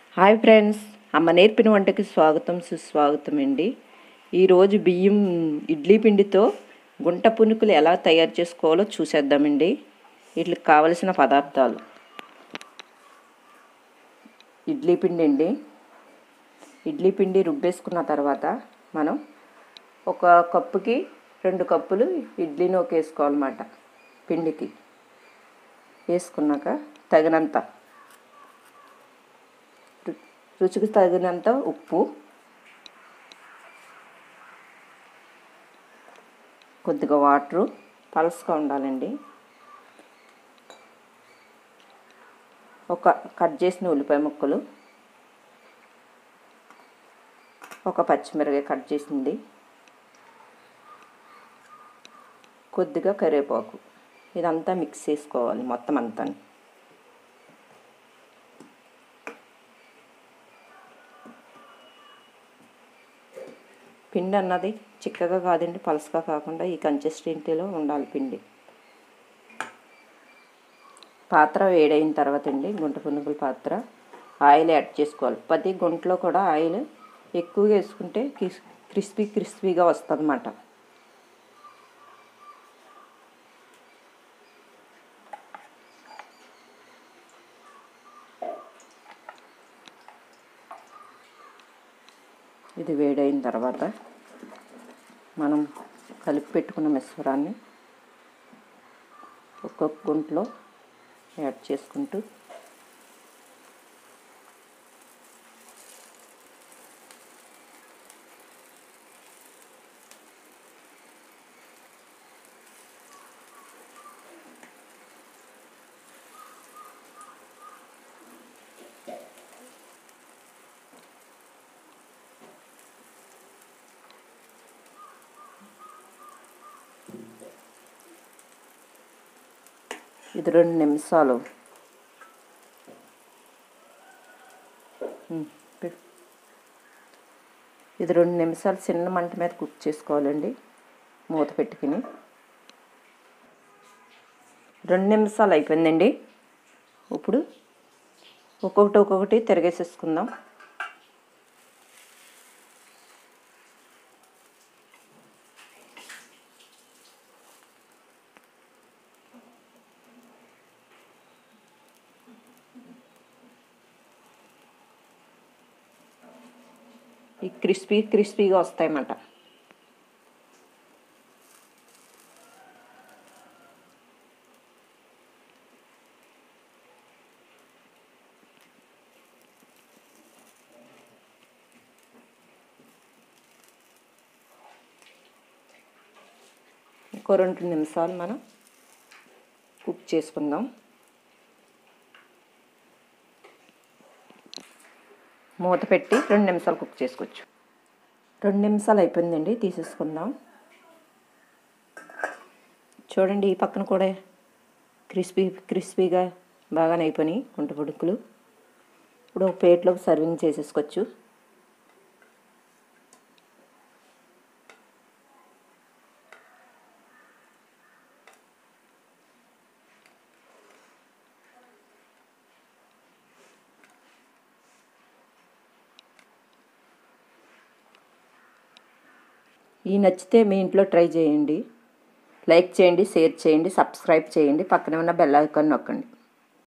Hi friends అమ్మ నేర్పిన వంటకి స్వాగతం సుస్వాగతం అండి ఈరోజు బియ్యం ఇడ్లీ పిండితో గుంట పునుకులు ఎలా తయారు చేసుకోవాలో చూసేద్దామండి వీటికి కావలసిన పదార్థాలు ఇడ్లీ పిండి అండి ఇడ్లీ పిండి రుబ్బేసుకున్న తర్వాత మనం ఒక కప్పుకి రెండు కప్పులు ఇడ్లీ నూక వేసుకోవాలన్నమాట పిండికి వేసుకున్నాక తగినంత రు- రుచికి తగినంత ఉప్పు కొద్దిగా వాటరు పలసగా ఉండాలండి ఒక కట్ చేసిన ఉల్లిపాయ ముక్కలు ఒక పచ్చిమిరకాయ కట్ చేసింది కొద్దిగా కరివేపాకు ఇదంతా మిక్స్ చేసుకోవాలి మొత్తం అంతా పిండి అన్నది చిక్కగా కాదండి పలసగా కాకుండా ఈ కన్సిస్టెంటీలో ఉండాలి పిండి పాత్ర వేడైన తర్వాత అండి గుంట పునుగుల పాత్ర ఆయిల్ యాడ్ చేసుకోవాలి ప్రతి గుంటలో కూడా ఆయిల్ ఎక్కువగా వేసుకుంటే క్రిస్ క్రిస్పీ క్రిస్పీగా వస్తుంది అన్నమాట ఇది వేడైన తర్వాత మనం కలిపి పెట్టుకున్న మిశ్వరాన్ని ఒక్కొక్క గుంట్లో యాడ్ చేసుకుంటూ ఇది రెండు నిమిషాలు ఉమ్, పెట్టు. ఇది రెండు నిమిషాలు చిన్న మంట మీద కుక్ చేసుకోవాలండి మూత పెట్టుకుని రెండు నిమిషాలు అయిపోయిందండి ఇప్పుడు ఒక్కొక్కటి ఒక్కొక్కటి తిరగేసేసుకుందాం ఈ క్రిస్పీ క్రిస్పీగా వస్తాయన్నమాట ఇంకో రెండు నిమిషాలు మనం కుక్ చేసుకుందాం మూత పెట్టి రెండు నిమిషాలు కుక్ చేసుకోవచ్చు రెండు నిమిషాలు అయిపోయిందండి తీసేసుకుందాం చూడండి ఈ పక్కన కూడా క్రిస్పీ క్రిస్పీగా బాగానే అయిపోయినాయి గుంట పొడుకులు ఇప్పుడు ఒక ప్లేట్లోకి సర్వింగ్ చేసేసుకోవచ్చు ఈ నచ్చితే మీ ఇంట్లో ట్రై చేయండి లైక్ చేయండి షేర్ చేయండి సబ్స్క్రైబ్ చేయండి పక్కనే ఉన్న బెల్ ఐకాన్ నొక్కండి